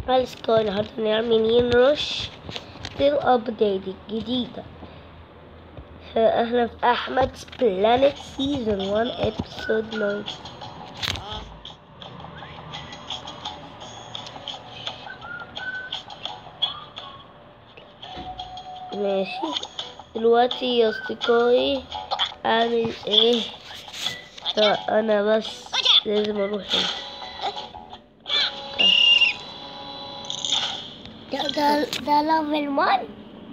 Let's go النهاردة نعمل ينرش للأبديت الجديدة فاحنا في أحمد بلانت سيزون 1 ابسود 9 ماشي دلوقتي يا أصدقائي أعمل إيه فأنا بس لازم أروح هنا ده ده ده ليفل 1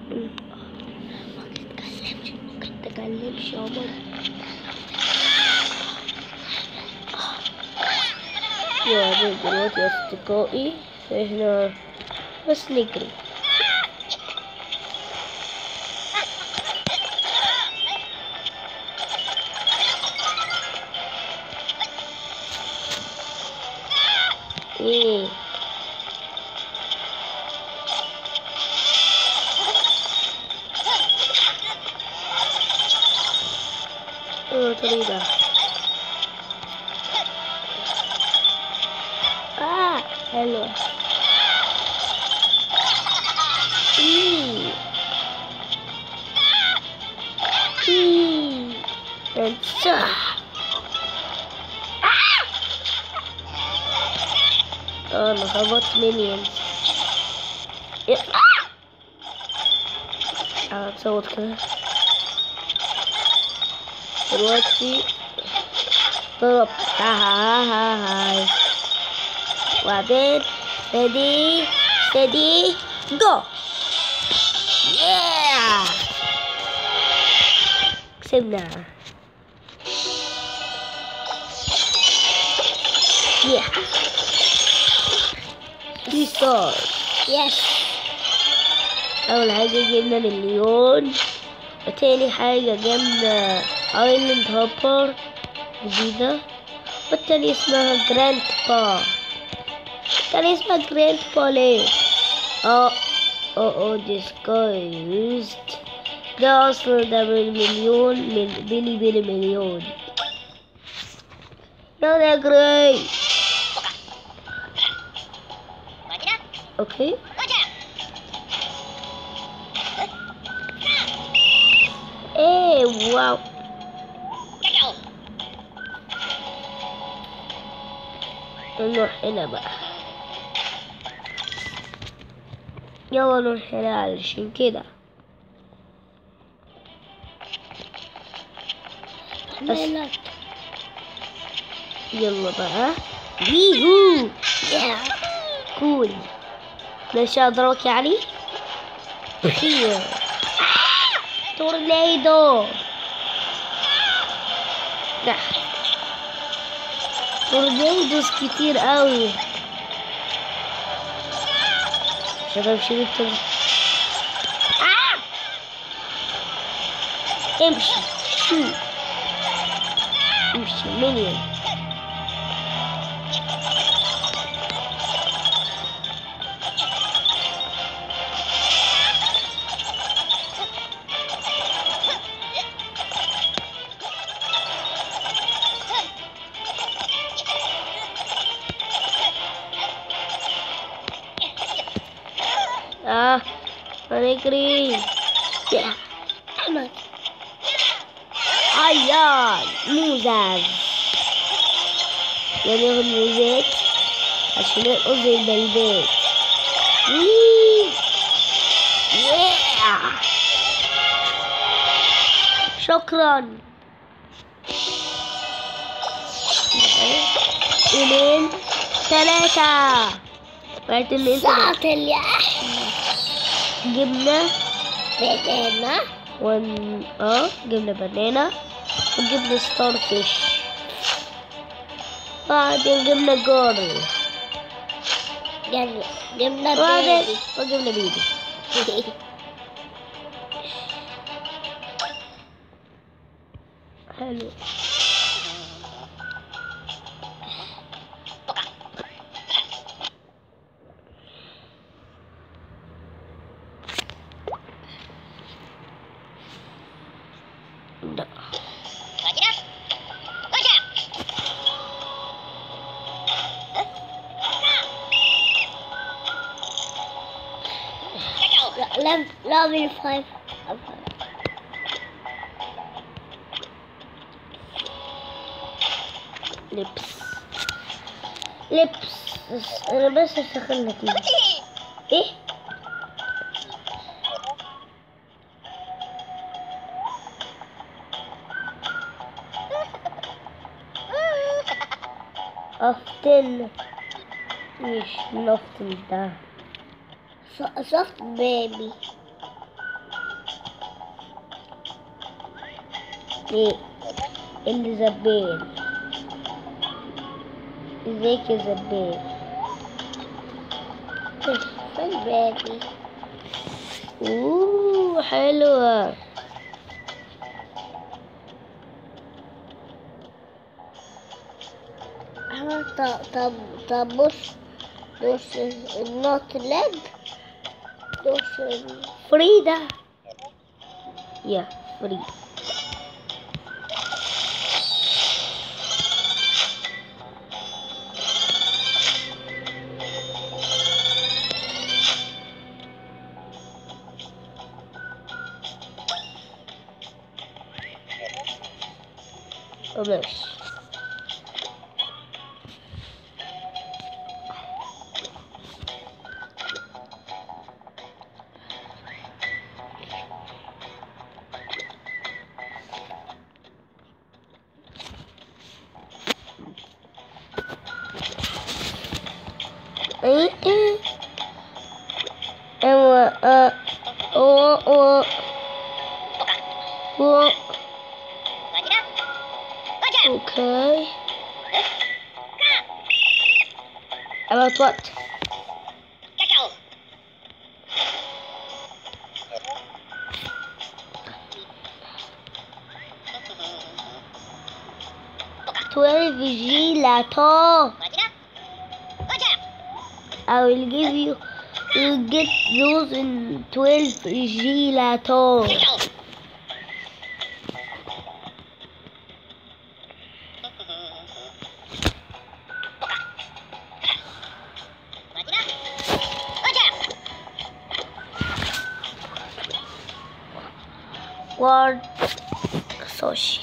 ما تتكلمش يا عمر يعني دلوقتي يا أصدقائي إحنا بس نجري إيه إيه الطريق ده اه حلوة إيه إيه أنت صح اه انا خبطت مليون إيه. اه تصوت كده دلوقتي ضرب ها ها ها هاي وبعدين steady steady go yeah كسبنا yeah three stars يس أول حاجة جبنا مليون وتاني حاجة جبنا ايلاند هوبر جديدة والتانية اسمها جراند با التانية اسمها جراند با ليه؟ اه اه اه ديسكايزد ده اصلا ده بالمليون من بيلي بيلي مليون يلا اجري اوكي ايه واو نروح هنا بقى يلا نروح هنا علشان كده مالك يلا بقى ويهو يا كول مش أدرك يعني خير تورنيدو ده تورنيدوس كتير قوي شباب شيل التور آه! امشي شو امشي مليون اه هنجري يا احمد عيال موزز يعني ياخد موزات عشان يرقص زي البلدات ويه. Yeah. شكرا اثنين ثلاثة بعد ان انت ساعة يا احمد جبنا بدينا ون اه جبنا بنانا وجبنا ستار فيش بعدين جبنا جورل جبنا جبنا بعدين بيبي وجبنا بيبي حلو ده level level five. لبس لبس انا بس اشتغل نتيجة ايه افتن مش نفتن ده So- Soft baby. ايه اللي زبال ازيك يا زبال Soft baby. اوه حلوة ها طب طب طب بص بص النوت ليج بص ال- فريدة يا فريدة ماشي ايه ايه ايوه اه او او او اوكي about what twelve gelato I will give you you will get those in twelve gelato word sushi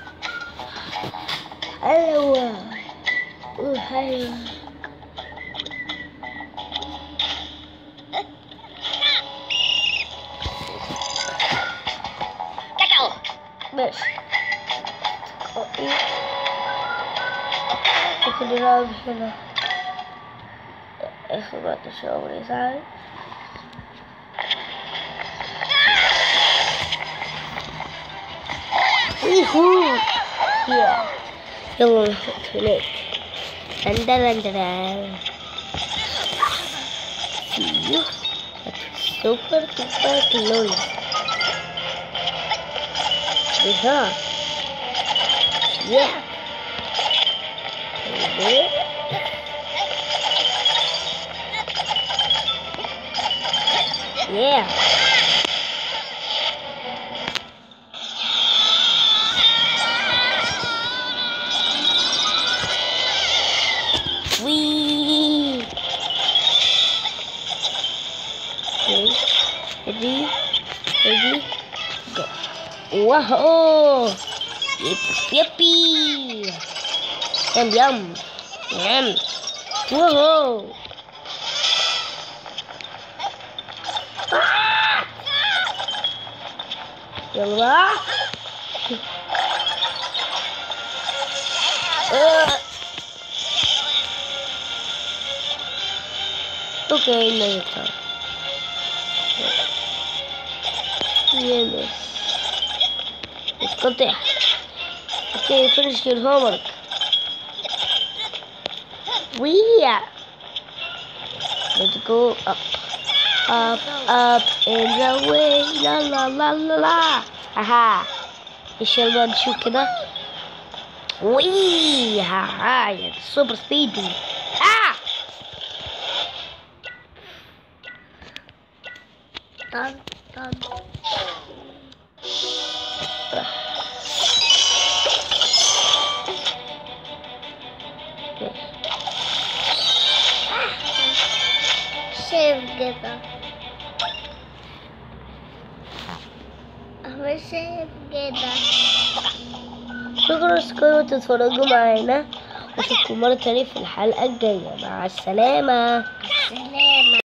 حلوة أوه، حلوة بس ممكن نلعب هنا اخر وقت الشغل يساعد يهو يا يلا نحط هناك دندن دندن سيو سوبر سوبر كلوي بها يا Yeah. Wee. Okay. Ready? Ready? Go. Whoa! Yip, yippee! Yum yum. Yum. Whoa! Ah! يلا آه. اوكي لا ينفع يس اسقطع اوكي finish your homework ويا let's go up up up in the way لا لا لا لا لا اها ايش يلا نشوف كده وي ها ها سوبر سبيدي اه Dun, dun. Save كده عشان كده شكرا تكونوا تتفرجوا معانا واشوفكم مرة تانية في الحلقة الجاية مع السلامة سلامة